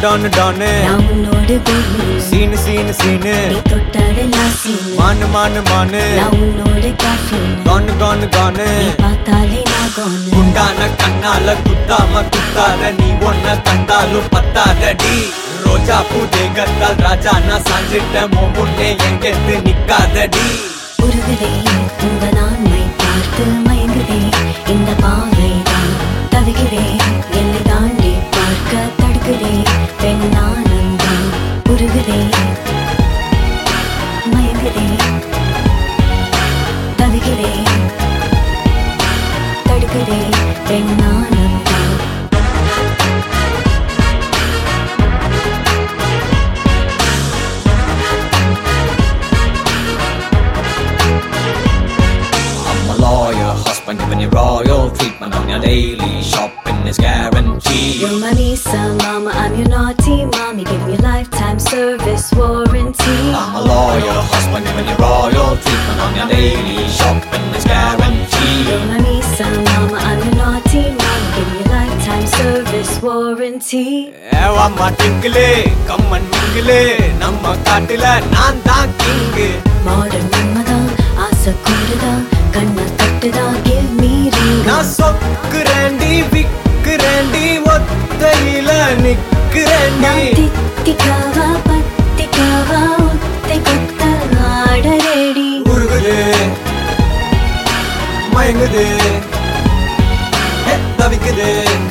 டானு டானு நான் உன்னோடு பூமி சீனு சீனு சீனு நீ தொட்டதெல்லாம் சீனு மானு மானு மானு நான் உன்னோடு caffeine. கானு கானு கானு நீ பார்த்தாலே நான் gone. குண்டான கண்ணால குத்தாம குத்தாத நீ ஒன்ன கண்டாலும் பத்தாதடி ரோஜா பூ தேகத்தால் ராஜா நான் சாஞ்சிட்ட முன்னே எங்கெத்து நிக்காதடி உருகுதே உங்க நான்மை பார்த்து மயங்குதே இந்த பாவைதான் தவிக்கிறே என்னை தாண்டி பார்க்க தடுக்குதே பெண்ணானந்தான் உருகுதே மயங்குதே தவிக்கிறே தடுக்குதே பெண்ணானந்தான் I'm a lawyer, husband giving you royal treatment on your daily shopping is guaranteed. You're my Lisa, mama, I'm your naughty mommy, giving you lifetime service warranty. I'm a lawyer, husband giving you royal treatment on your daily shopping is guaranteed. You're my Lisa, mama, I'm your naughty mommy, giving you lifetime service warranty. ஏவாம்மா டிங்கிளே கம்மன் மிங்கிளே நம்ம காட்டுல நான் தான் king modern மன்மதான் ஆசை கூடுதா கண்ணை தட்டுதா give me ring நான் சொக்குறேண்டி விக்குறேண்டி ஒத்தையில நிக்கிறேண்டி நான் தித்திக்காவா பத்திக்காவா உத்தை கொத்த ஆட ரெடி உருகுது மயங்குது ஏ, தவிக்குது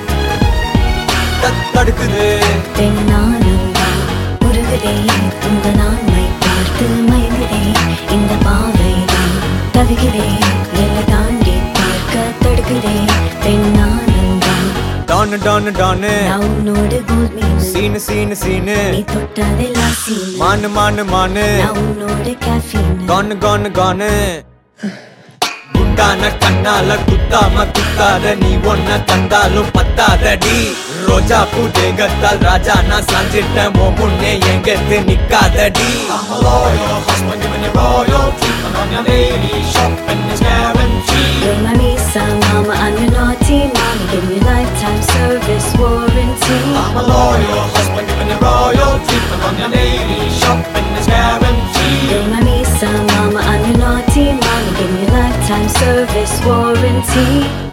தத் தடுக்குது பெண்ணானந்தா உருகுதே உங்க நான்மை பார்த்து மயங்குதே இந்த பாவைதான் தவிக்கிறே என்னை தாண்டி பார்க்க தடுக்குதே பெண்ணானந்தா டானு டானு டானு நான் உன்னோடு கோல் மீன் சீனு சீனு சீனு நீ தொட்டதெல்லாம் சீனு மானு மானு மானு நான் உன்னோட caffeine. கானு கானு கானு குண்டான கண்ணால குத்தாம குத்தாத நீ ஒன்ன கண்டாலும் பத்தாதடி ரோஜா பூ தேகத்தால் ராஜா நான் சாஞ்சிட்ட மோ முன்னே எங்கெத்து நிக்காதடி I'm a loyal husband giving you royal treatment on your daily shopping is guaranteed You're my Lisa, mama, I'm your naughty mommy, give me lifetime service warranty. I'm a loyal husband giving you royal treatment on your daily shopping is guaranteed You're my Lisa, mama, I'm your naughty mommy, give me lifetime service warranty.